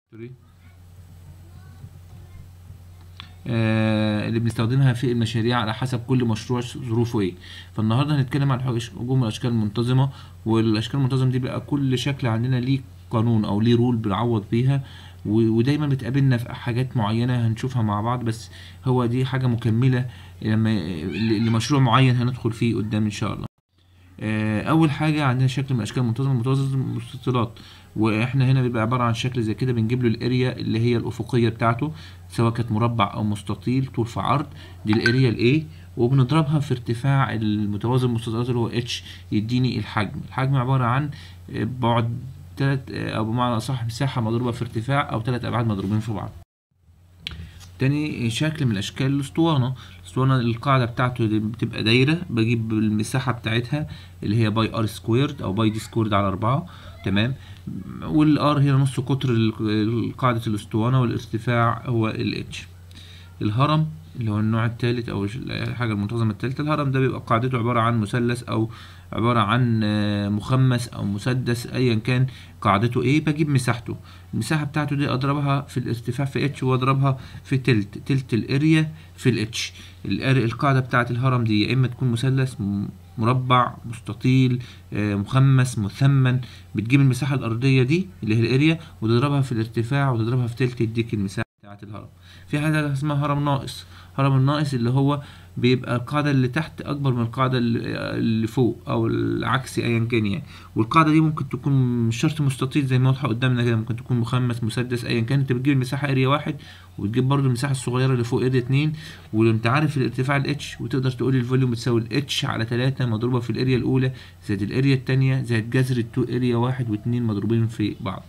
آه، اللي بنستخدمها في المشاريع على حسب كل مشروع ظروفه ايه فالنهارده هنتكلم عن حج- هجوم الاشكال المنتظمه والاشكال المنتظمه دي بقى كل شكل عندنا ليه قانون او ليه رول بنعوض بيها و- ودايما بتقابلنا في حاجات معينه هنشوفها مع بعض بس هو دي حاجه مكمله لما ل- لمشروع معين هندخل فيه قدام ان شاء الله آه، اول حاجه عندنا شكل من اشكال المنتظمه المنتظم المستطيلات واحنا هنا بيبقى عباره عن شكل زي كده بنجيب له الاريا اللي هي الافقيه بتاعته سواء كانت مربع او مستطيل طول في عرض دي الاريا الايه وبنضربها في ارتفاع المتوازي المستطيلات اللي هو اتش يديني الحجم الحجم عباره عن آه، بعد تلات آه، او بمعنى اصح مساحه مضروبه في ارتفاع او ثلاث ابعاد مضروبين في بعض تاني شكل من اشكال الاسطوانه الاسطوانه القاعده بتاعته دي بتبقى دايره بجيب المساحه بتاعتها اللي هي باي ار سكويرد او باي دي سكويرد على أربعة تمام والار هي نص قطر ال- قاعده الاسطوانه والارتفاع هو الاتش الهرم اللي هو النوع الثالث او الش- الحاجه المنتظمه الثالثه الهرم ده بيبقى قاعدته عباره عن مثلث او عباره عن آه، مخمس او مسدس ايا كان قاعدته ايه بجيب مساحته المساحه بتاعته دي اضربها في الارتفاع في اتش واضربها في تلت تلت الاريا في الاتش القاعده بتاعت الهرم دي يا اما تكون مثلث م- مربع مستطيل آه، مخمس مثمن بتجيب المساحه الارضيه دي اللي هي الاريا وتضربها في الارتفاع وتضربها في تلت يديك المساحه بتاعت الهرم في حاجه اسمها هرم ناقص هرم الناقص اللي هو بيبقى القاعدة اللي تحت أكبر من القاعدة اللي اللي فوق أو العكسي أيا كان يعني والقاعدة دي ممكن تكون مش شرط مستطيل زي ما واضحة قدامنا كده ممكن تكون مخمس مسدس أيا كان أنت بتجيب المساحة اريا واحد وتجيب برضو المساحة الصغيرة اللي فوق اريا اتنين وأنت عارف الارتفاع الاتش وتقدر تقول الفوليوم بتساوي الاتش على تلاتة مضروبة في الاريا الأولى زائد الاريا التانية زائد جذر التو اريا واحد واتنين مضروبين في بعض.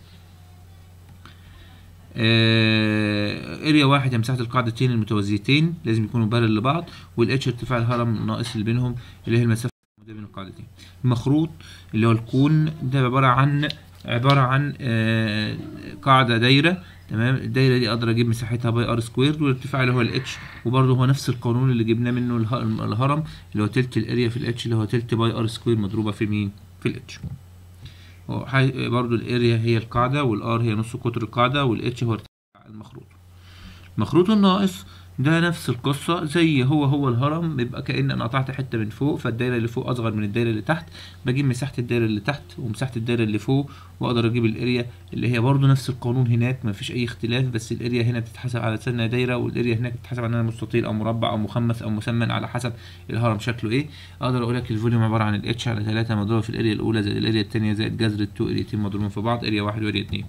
آه، اريا واحد هي مساحة القاعدتين المتوازيتين لازم يكونوا بارل لبعض والاتش ارتفاع الهرم الناقص اللي بينهم اللي هي المسافة الموجودة بين القاعدتين المخروط اللي هو الكون ده عبارة عن عبارة عن آه، قاعدة دايرة تمام الدايرة دي اقدر اجيب مساحتها باي ار سكوير والارتفاع اللي هو الاتش وبرضه هو نفس القانون اللي جبناه منه اله- الهرم اللي هو تلت الاريا في الاتش اللي هو تلت باي ار سكوير مضروبة في مين في الاتش هو حي- برضو الاريا هي القاعدة والار هي نص قطر القاعدة والاتش هو ارتفاع المخروط المخروط الناقص ده نفس القصة زي هو هو الهرم بيبقى كأن أنا قطعت حتة من فوق فالدايرة اللي فوق أصغر من الدايرة اللي تحت بجيب مساحة الدايرة اللي تحت ومساحة الدايرة اللي فوق وأقدر أجيب الاريا اللي هي برضو نفس القانون هناك مفيش أي اختلاف بس الاريا هنا بتتحسب على سنة دايرة والاريا هناك بتتحسب على إنها مستطيل أو مربع أو مخمس أو مسمن على حسب الهرم شكله إيه أقدر أقول لك الفوليوم عبارة عن الاتش على تلاتة مضروبة في الاريا الأولى زائد الاريا التانية زائد جذر التو اريتين مضروبين في بعض اريا واحد واريا اتنين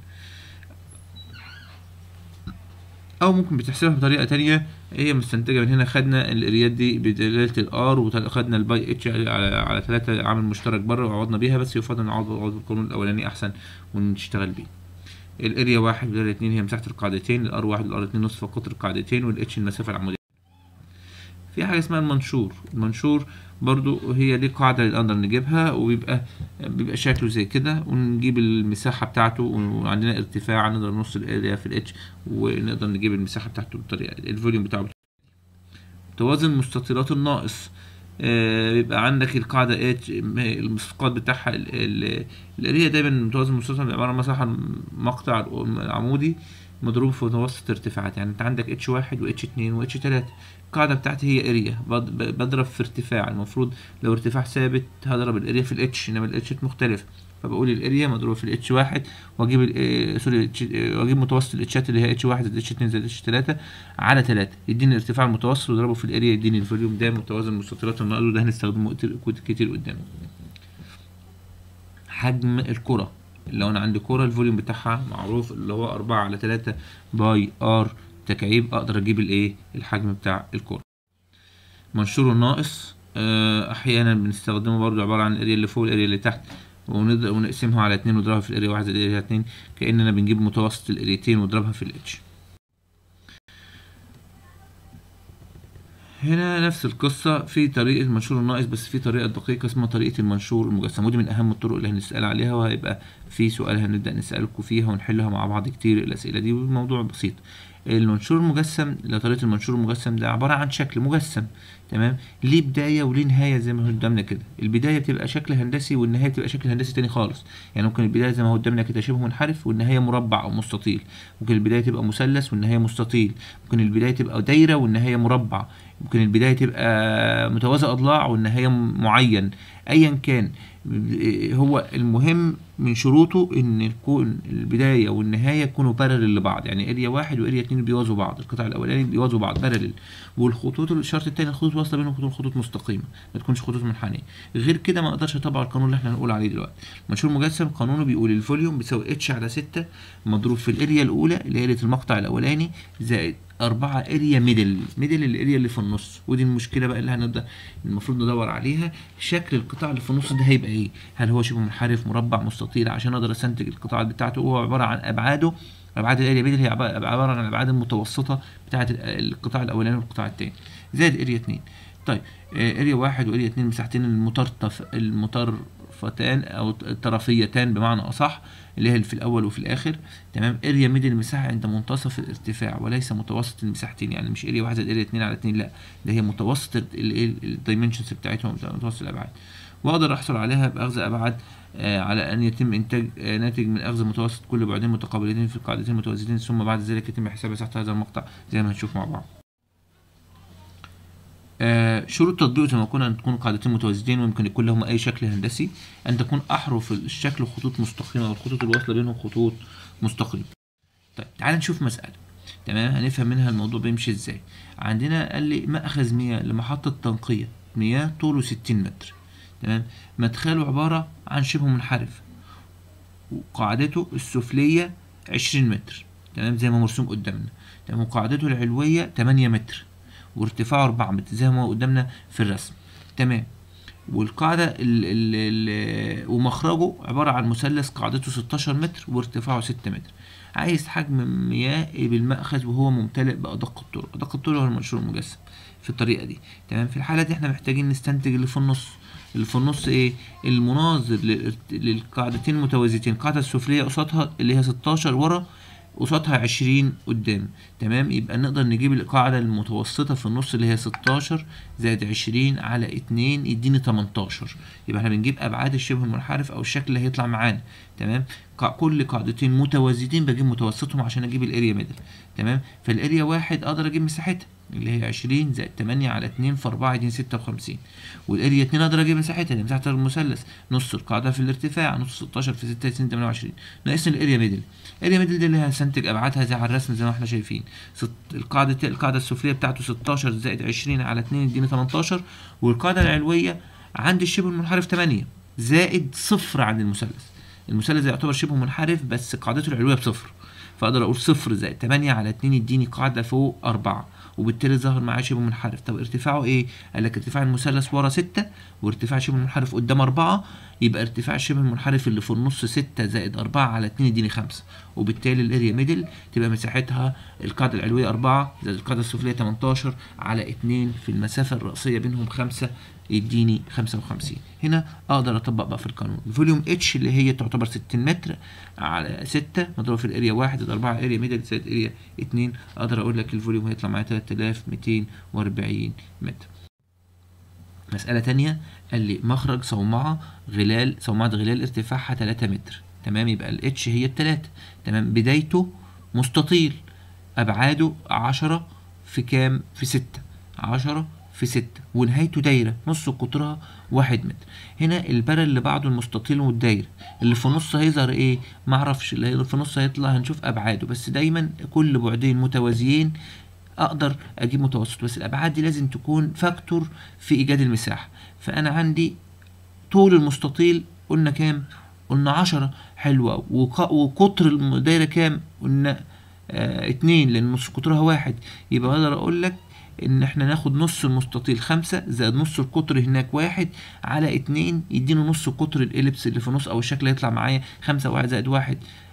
او ممكن بتحسبها بطريقه تانية هي مستنتجه من هنا خدنا الاريات دي بدلاله الار وخدنا الباي اتش على على ثلاثة عامل مشترك بره وعوضنا بيها بس يفضل نعوض نعوض بالقانون الاولاني احسن ونشتغل بيه الاريا واحد بدلاله اتنين هي مساحه القاعدتين الار واحد والار اتنين نصف قطر القاعدتين والاتش المسافه العموديه في حاجه اسمها المنشور المنشور برضو هي دي قاعدة اللي نقدر نجيبها وبيبقى بيبقى شكله زي كده ونجيب المساحة بتاعته وعندنا ارتفاع نقدر نص الاريا في الاتش ونقدر نجيب المساحة بتاعته بالطريقة الفوليوم بتاعه توازن مستطيلات الناقص آه، بيبقى عندك القاعدة اتش المسقط بتاعها ال- ال- الاريا دايما متوازن مستطيل بيبقى عبارة عن مساحة مقطع العمودي مضروب في متوسط ارتفاعات يعني انت عندك اتش واحد واتش اتنين واتش تلاتة القاعدة بتاعتي هي اريا بض- بضرب في ارتفاع المفروض لو ارتفاع ثابت هضرب الاريا في الاتش انما الاتش مختلف فبقول الاريا مضروبة في الاتش واحد واجيب ال- آه، سوري ال H- آه، واجيب متوسط الاتشات اللي هي اتش واحد زائد اتش اتنين زائد اتش تلاتة على تلاتة يديني الارتفاع المتوسط واضربه في الاريا يديني الفوليوم ده متوازن مستطيلات النقل وده هنستخدمه كتير كتير قدام حجم الكرة لو انا عندي كرة الفوليوم بتاعها معروف اللي هو أربعة على تلاتة باي ار تكعيب اقدر اجيب الايه الحجم بتاع الكرة منشور الناقص آه، احيانا بنستخدمه برضو عبارة عن الاريا اللي فوق والاريا اللي تحت ونضرب ونقسمها على اتنين ونضربها في الاريا واحد زائد الاريا اتنين كأننا بنجيب متوسط الاريتين ونضربها في الاتش هنا نفس القصة في طريقة المنشور الناقص بس في طريقة دقيقة اسمها طريقة المنشور المجسم ودي من أهم الطرق اللي هنسأل عليها وهيبقى في سؤال هنبدأ نسألكم فيها ونحلها مع بعض كتير الأسئلة دي والموضوع بسيط المنشور المجسم لو طريقة المنشور المجسم ده عبارة عن شكل مجسم تمام ليه بداية وليه نهاية زي ما هو قدامنا كده البداية بتبقى شكل هندسي والنهاية بتبقى شكل هندسي تاني خالص يعني ممكن البداية زي ما هو قدامنا كده شبه منحرف والنهاية مربع أو مستطيل ممكن البداية تبقى مثلث والنهاية مستطيل ممكن البداية تبقى دايرة والنهاية مربع ممكن البداية تبقى متوازي أضلاع والنهاية معين أيا كان هو المهم من شروطه ان يكون البدايه والنهايه يكونوا بارلل لبعض يعني اريا واحد واريا اتنين بيوازوا بعض القطع الاولاني بيوازوا بعض بارلل والخطوط الشرط التاني الخطوط واصله بينهم خطوط خطوط مستقيمه ما تكونش خطوط منحنيه غير كده ما اقدرش اطبق القانون اللي احنا هنقول عليه دلوقتي منشور مجسم قانونه بيقول الفوليوم بيساوي اتش على 6 مضروب في الاريا الاولى اللي هي المقطع الاولاني زائد أربعة اريا ميدل ميدل الاريا اللي في النص ودي المشكله بقى اللي هنبدا المفروض ندور عليها شكل القطاع اللي في النص ده هيبقى ايه هل هو شبه منحرف مربع مستطيل عشان اقدر استنتج القطاعات بتاعته هو عباره عن ابعاده ابعاد الاريا ميدل هي عباره عن الابعاد المتوسطه بتاعه القطاع الاولاني والقطاع الثاني زائد اريا 2 طيب اريا واحد واريا 2 مساحتين المطرف المطرفتان او الطرفيتان بمعنى اصح اللي هي في الاول وفي الاخر تمام اريا ميدل المساحه عند منتصف الارتفاع وليس متوسط المساحتين يعني مش اريا واحد زائد اريا 2 على 2 لا ده هي متوسط الدايمنشنز بتاعتهم متوسط الابعاد واقدر احصل عليها باخذ ابعاد آه على ان يتم انتاج آه ناتج من اخذ متوسط كل بعدين متقابلتين في القاعدتين المتوازيتين ثم بعد ذلك يتم حساب مساحه هذا المقطع زي ما هنشوف مع بعض آه شروط تطبيقه زي ما قلنا ان تكون قاعدتين متوازيتين ويمكن يكون لهما اي شكل هندسي ان تكون احرف الشكل خطوط مستقيمه والخطوط الواصله بينهم خطوط مستقيمه طيب تعال نشوف مساله تمام هنفهم منها الموضوع بيمشي ازاي عندنا قال لي مأخذ مياه لمحطه تنقيه مياه طوله 60 متر تمام مدخله عباره عن شبه منحرف وقاعدته السفليه 20 متر تمام زي ما مرسوم قدامنا تمام وقاعدته العلويه 8 متر وارتفاعه 4 متر زي ما هو قدامنا في الرسم تمام والقاعدة ال ال ال ومخرجه عبارة عن مثلث قاعدته 16 متر وارتفاعه 6 متر عايز حجم مياه بالمأخذ وهو ممتلئ بأدق الطرق أدق الطرق هو المنشور المجسم في الطريقة دي تمام في الحالة دي احنا محتاجين نستنتج اللي في النص اللي في النص ايه المناظر للقاعدتين المتوازيتين القاعدة السفلية قصادها اللي هي 16 ورا قصادها عشرين قدام تمام يبقى نقدر نجيب القاعدة المتوسطة في النص اللي هي ستاشر زائد عشرين على اتنين يديني تمنتاشر يبقى احنا بنجيب أبعاد الشبه المنحرف أو الشكل اللي هيطلع معانا تمام كل قاعدتين متوازيتين بجيب متوسطهم عشان أجيب الأريا ميدل تمام فالأريا واحد أقدر أجيب مساحتها اللي هي عشرين زائد تمانية على اتنين في أربعة يديني ستة وخمسين والأريا اتنين أقدر أجيب مساحتها اللي مساحة المثلث نص القاعدة في الارتفاع نص ستاشر في ستة يديني تمانية وعشرين ناقصني الأريا ميدل الاريا ميدل دي اللي هنستنتج ابعادها زي على الرسم زي ما احنا شايفين ست القاعده القاعده السفليه بتاعته 16 زائد 20 على 2 يديني 18 والقاعده العلويه عند الشبه المنحرف 8 زائد صفر عند المثلث المثلث يعتبر شبه منحرف بس قاعدته العلويه بصفر فاقدر اقول صفر زائد 8 على 2 يديني قاعده فوق 4 وبالتالي ظهر معاه شبه منحرف طب ارتفاعه ايه قال لك ارتفاع المثلث ورا 6 وارتفاع شبه المنحرف قدام 4 يبقى ارتفاع شبه المنحرف اللي في النص 6 زائد 4 على 2 يديني 5 وبالتالي الاريا ميدل تبقى مساحتها القاعده العلويه 4 زائد القاعده السفليه 18 على 2 في المسافه الرئيسيه بينهم 5 يديني 55 هنا اقدر اطبق بقى في القانون الفوليوم اتش اللي هي تعتبر 60 متر على 6 مضروب في الاريا 1 زائد 4 اريا ميدل زائد اريا 2 اقدر اقول لك الفوليوم هيطلع معايا 3240 متر مسألة تانية قال لي مخرج صومعة غلال صومعة غلال ارتفاعها 3 متر تمام يبقى الاتش هي التلاتة تمام بدايته مستطيل أبعاده 10 في كام في 6 10 في ستة ونهايته دايرة نص قطرها واحد متر هنا البرل اللي بعده المستطيل والدايرة اللي في النص هيظهر ايه معرفش اللي في النص هيطلع هنشوف ابعاده بس دايما كل بعدين متوازيين اقدر اجيب متوسط بس الابعاد دي لازم تكون فاكتور في ايجاد المساحة فانا عندي طول المستطيل قلنا كام قلنا عشرة حلوة وقطر الدايرة كام قلنا آه اتنين لان نص قطرها واحد يبقى اقدر اقول لك ان احنا ناخد نص المستطيل خمسة زائد نص القطر هناك واحد على اتنين يدينا نص قطر الاليبس اللي في النص او الشكل هيطلع معايا خمسة واحد زائد واحد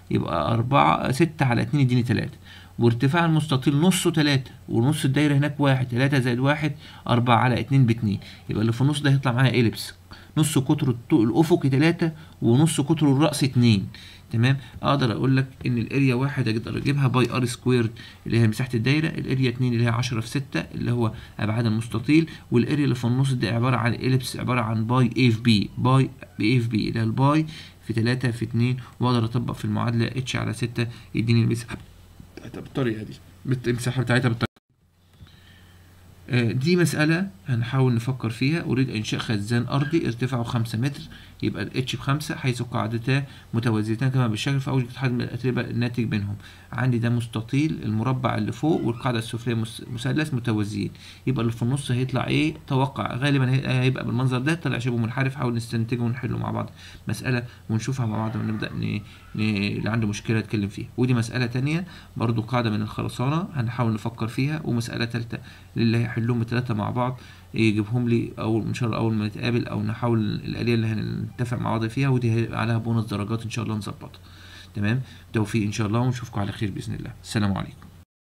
يبقى أربعة ستة على اتنين يديني تلاتة وارتفاع المستطيل نصه تلاتة ونص الدايرة هناك واحد تلاتة زائد واحد أربعة على اتنين باتنين يبقى اللي في النص ده هيطلع معايا إليبس نص قطره الط- الأفقي تلاتة ونص قطره الرأس اتنين تمام اقدر اقول لك ان الاريا واحد اقدر اجيبها باي ار سكويرد اللي هي مساحه الدايره الاريا 2 اللي هي 10 في 6 اللي هو ابعاد المستطيل والاريا اللي في النص دي عباره عن اليبس عباره عن باي اي في بي باي اي في بي اللي هي الباي في 3 في 2 واقدر اطبق في المعادله اتش على 6 يديني المساحه بتاعتها بالطريقه دي بالت- المساحه بتاعتها بالطريقه آه، دي مسألة هنحاول نفكر فيها أريد إنشاء خزان أرضي ارتفاعه خمسة متر يبقى الاتش بخمسة حيث قاعدتا متوازيتان كما بالشكل فأوجد حجم الأتربة الناتج بينهم عندي ده مستطيل المربع اللي فوق والقاعدة السفلية مس- مثلث متوازيين يبقى اللي في النص هيطلع إيه توقع غالبا هي- هيبقى بالمنظر ده طلع شبه منحرف حاول نستنتجه ونحله مع بعض مسألة ونشوفها مع بعض ونبدأ ن... ن... اللي عنده مشكلة يتكلم فيها ودي مسألة تانية برضو قاعدة من الخرسانة هنحاول نفكر فيها ومسألة تالتة اللي هيحلهم التلاتة مع بعض يجيبهم لي أول إن شاء الله أول ما نتقابل أو نحاول الآلية اللي هنتفق مع بعض فيها ودي هيبقى عليها بونص درجات إن شاء الله نظبطها تمام توفيق إن شاء الله ونشوفكم على خير بإذن الله السلام عليكم